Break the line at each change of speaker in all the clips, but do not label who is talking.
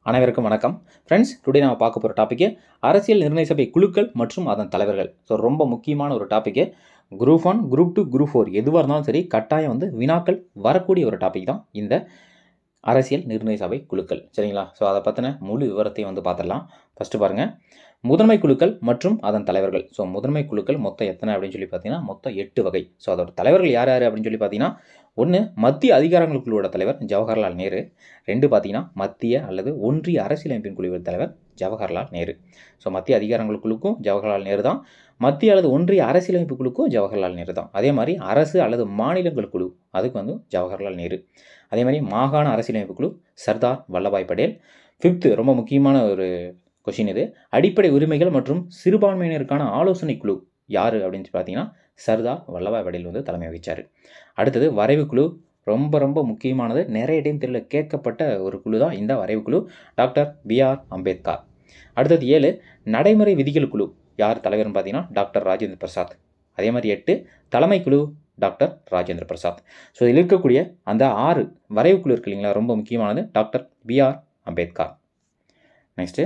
அனைவருக்கும் வணக்கம் friends today நம்ம பார்க்க போகிற டாப்பிக்கு அரசியல் நிர்ணய சபை குழுக்கள் மற்றும் அதன் தலைவர்கள் ஸோ ரொம்ப முக்கியமான ஒரு topic group one group two group four எதுவாக இருந்தாலும் சரி கட்டாயம் வந்து வினாக்கள் வரக்கூடிய ஒரு டாபிக் தான் இந்த அரசியல் நிர்ணய சபை குழுக்கள் சரிங்களா ஸோ அதை பற்றின முழு விவரத்தையும் வந்து பார்த்துடலாம் ஃபஸ்ட்டு பாருங்கள் முதன்மை குழுக்கள் மற்றும் அதன் தலைவர்கள் ஸோ முதன்மை குழுக்கள் மொத்தம் எத்தனை அப்படின்னு சொல்லி பார்த்தீங்கன்னா மொத்தம் எட்டு வகை ஸோ அதோட தலைவர்கள் யார் யார் அப்படின்னு சொல்லி பார்த்தீங்கன்னா ஒன்று மத்திய அதிகாரங்கள் குழுவோட தலைவர் ஜவஹர்லால் நேரு ரெண்டு பார்த்தீங்கன்னா மத்திய அல்லது ஒன்றிய அரசியலமைப்பின் குழுவின் தலைவர் ஜவஹர்லால் நேரு ஸோ மத்திய அதிகாரங்கள் குழுக்கும் ஜவஹர்லால் நேரு தான் மத்திய அல்லது ஒன்றிய அரசியலமைப்பு குழுக்கும் ஜவஹர்லால் நேரு தான் அதே மாதிரி அரசு அல்லது மாநிலங்கள் குழு அதுக்கு வந்து ஜவஹர்லால் நேரு அதே மாதிரி மாகாண அரசியலமைப்பு குழு சர்தார் வல்லபாய் படேல் ஃபிஃப்த்து ரொம்ப முக்கியமான ஒரு கொஷின் இது அடிப்படை உரிமைகள் மற்றும் சிறுபான்மையினருக்கான ஆலோசனை குழு யார் அப்படின்னு பார்த்தீங்கன்னா சர்தார் வல்லபாய் படேல் வந்து தலைமை வகிச்சார் அடுத்தது வரைவு குழு ரொம்ப ரொம்ப முக்கியமானது நிறைய டைம் தெரியல கேட்கப்பட்ட ஒரு குழு தான் இந்த வரைவு குழு டாக்டர் பிஆர் அம்பேத்கர் அடுத்தது ஏழு நடைமுறை விதிகள் குழு யார் தலைவர்னு பார்த்தீங்கன்னா டாக்டர் ராஜேந்திர பிரசாத் அதே மாதிரி எட்டு தலைமை குழு டாக்டர் ராஜேந்திர பிரசாத் ஸோ இதில் இருக்கக்கூடிய அந்த ஆறு வரைவு குழு இருக்கு இல்லைங்களா ரொம்ப முக்கியமானது டாக்டர் பிஆர் அம்பேத்கர் நெக்ஸ்ட்டு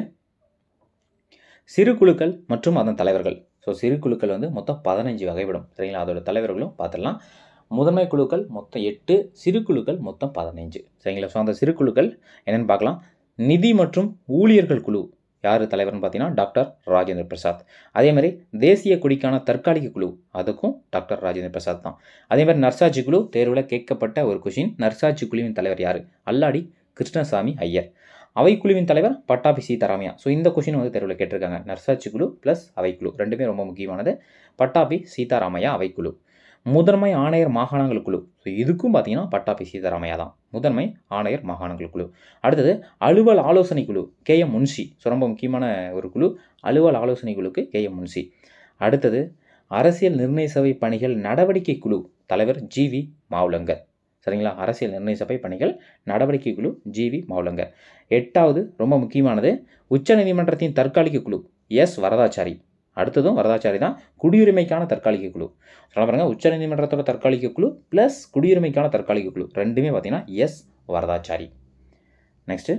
சிறு குழுக்கள் மற்றும் அதன் தலைவர்கள் ஸோ சிறு குழுக்கள் வந்து மொத்தம் பதினஞ்சு வகைப்படும் சரிங்களா அதோட தலைவர்களும் பார்த்துடலாம் முதன்மை குழுக்கள் மொத்தம் எட்டு சிறு குழுக்கள் மொத்தம் பதினைஞ்சு சரிங்களா ஸோ அந்த சிறு குழுக்கள் என்னென்னு பார்க்கலாம் நிதி மற்றும் ஊழியர்கள் குழு யார் தலைவர்னு பார்த்தீங்கன்னா டாக்டர் ராஜேந்திர பிரசாத் அதே மாதிரி தேசிய கொடிக்கான தற்காலிக குழு அதுக்கும் டாக்டர் ராஜேந்திர பிரசாத் தான் அதே மாதிரி நர்சாட்சி குழு தேர்வில் கேட்கப்பட்ட ஒரு கொஷின் நர்சாட்சி குழுவின் தலைவர் யார் அல்லாடி கிருஷ்ணசாமி ஐயர் அவைக்குழுவின் தலைவர் பட்டாபி சீதாராமையா ஸோ இந்த கொஷின் வந்து தேர்வில் கேட்டிருக்காங்க நர்சாட்சி குழு ப்ளஸ் அவைக்குழு ரெண்டுமே ரொம்ப முக்கியமானது பட்டாபி சீதாராமையா அவைக்குழு முதன்மை ஆணையர் மாகாணங்கள் குழு ஸோ இதுக்கும் பார்த்தீங்கன்னா பட்டாபி சீதாராமையா தான் முதன்மை ஆணையர் மாகாணங்கள் குழு அடுத்தது அலுவல் ஆலோசனை குழு கே எம் முன்ஷி ஸோ ரொம்ப முக்கியமான ஒரு குழு அலுவல் ஆலோசனை குழுக்கு கே எம் முன்ஷி அடுத்தது அரசியல் நிர்ணய சபை பணிகள் நடவடிக்கை குழு தலைவர் ஜி வி மாவுலங்கர் சரிங்களா அரசியல் நிர்ணய சபை பணிகள் நடவடிக்கை குழு ஜி வி மாவுலங்கர் எட்டாவது ரொம்ப முக்கியமானது உச்சநீதிமன்றத்தின் தற்காலிக குழு எஸ் வரதாச்சாரி அடுத்ததும் வரதாச்சாரி தான் குடியுரிமைக்கான தற்காலிக குழு சொல்ல பாருங்க உச்சநீதிமன்றத்தோட தற்காலிக குழு ப்ளஸ் குடியுரிமைக்கான தற்காலிக குழு ரெண்டுமே பார்த்தீங்கன்னா எஸ் வரதாச்சாரி நெக்ஸ்ட்டு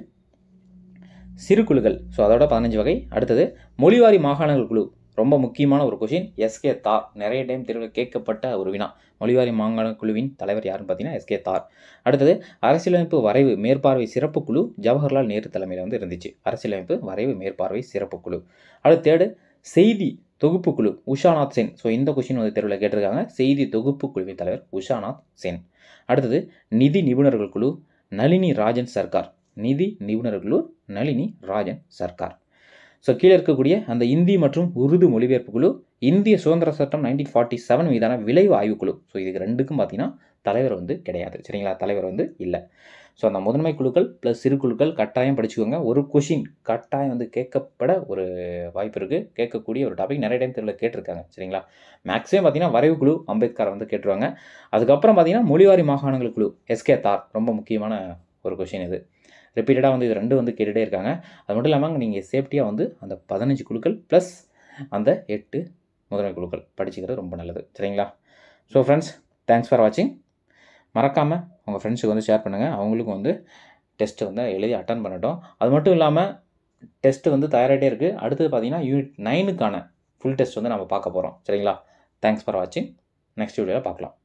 சிறு குழுக்கள் ஸோ அதோட பதினஞ்சு வகை அடுத்தது மொழிவாரி மாகாணங்கள் குழு ரொம்ப முக்கியமான ஒரு கொஷின் எஸ்கே தார் நிறைய டைம் தேர்வில் கேட்கப்பட்ட ஒரு வினா மொழிவாரி மாகாண குழுவின் தலைவர் யாருன்னு பார்த்தீங்கன்னா எஸ்கே தார் அடுத்தது அரசியலமைப்பு வரைவு மேற்பார்வை சிறப்பு குழு ஜவஹர்லால் நேரு தலைமையில் வந்து இருந்துச்சு அரசியலமைப்பு வரைவு மேற்பார்வை சிறப்பு குழு அடுத்து தேர்டு செய்தி தொகுப்பு குழு உஷாநாத் சென் ஸோ இந்த கொஷின் வந்து தேர்வில் கேட்டிருக்காங்க செய்தி தொகுப்பு குழுவின் தலைவர் உஷாநாத் சென் அடுத்தது நிதி நிபுணர்கள் குழு நளினி ராஜன் சர்க்கார் நிதி நிபுணர் குழு நளினி ராஜன் சர்க்கார் ஸோ கீழே இருக்கக்கூடிய அந்த இந்தி மற்றும் உருது மொழிபெயர்ப்பு குழு இந்திய சுதந்திர சட்டம் நைன்டீன் ஃபார்ட்டி செவன் மீதான விளைவு ஆய்வுக்குழு ஸோ இதுக்கு ரெண்டுக்கும் பார்த்தீங்கன்னா தலைவர் வந்து கிடையாது சரிங்களா தலைவர் வந்து இல்லை ஸோ அந்த முதன்மை குழுக்கள் ப்ளஸ் சிறு குழுக்கள் கட்டாயம் படிச்சுக்கோங்க ஒரு கொஷின் கட்டாயம் வந்து கேட்கப்பட ஒரு வாய்ப்பு இருக்குது கேட்கக்கூடிய ஒரு டாபிக் நிறைய டைம் தெரியல கேட்டிருக்காங்க சரிங்களா மேக்ஸிமம் பார்த்தீங்கன்னா வரைவு குழு அம்பேத்கர் வந்து கேட்டுருவாங்க அதுக்கப்புறம் பார்த்தீங்கன்னா மொழிவாரி மாகாணங்கள் குழு எஸ்கே தார் ரொம்ப முக்கியமான ஒரு கொஷின் இது ரிப்பீட்டடாக வந்து இது ரெண்டு வந்து கேட்டுகிட்டே இருக்காங்க அது மட்டும் இல்லாமல் நீங்கள் சேஃப்டியாக வந்து அந்த பதினஞ்சு குழுக்கள் ப்ளஸ் அந்த எட்டு முதன்மை குழுக்கள் படிச்சுக்கிறது ரொம்ப நல்லது சரிங்களா ஸோ ஃப்ரெண்ட்ஸ் தேங்க்ஸ் ஃபார் வாட்சிங் மறக்காமல் உங்கள் ஃப்ரெண்ட்ஸுக்கு வந்து ஷேர் பண்ணுங்கள் அவங்களுக்கும் வந்து டெஸ்ட்டு வந்து எழுதி அட்டன் பண்ணட்டும் அது மட்டும் இல்லாமல் டெஸ்ட்டு வந்து தயாராகிட்டே இருக்குது அடுத்தது பார்த்தீங்கன்னா யூனிட் நைனுக்கான ஃபுல் டெஸ்ட் வந்து நம்ம பார்க்க போகிறோம் சரிங்களா தேங்க்ஸ் ஃபார் வாட்சிங் நெக்ஸ்ட் வீடியோவில் பார்க்கலாம்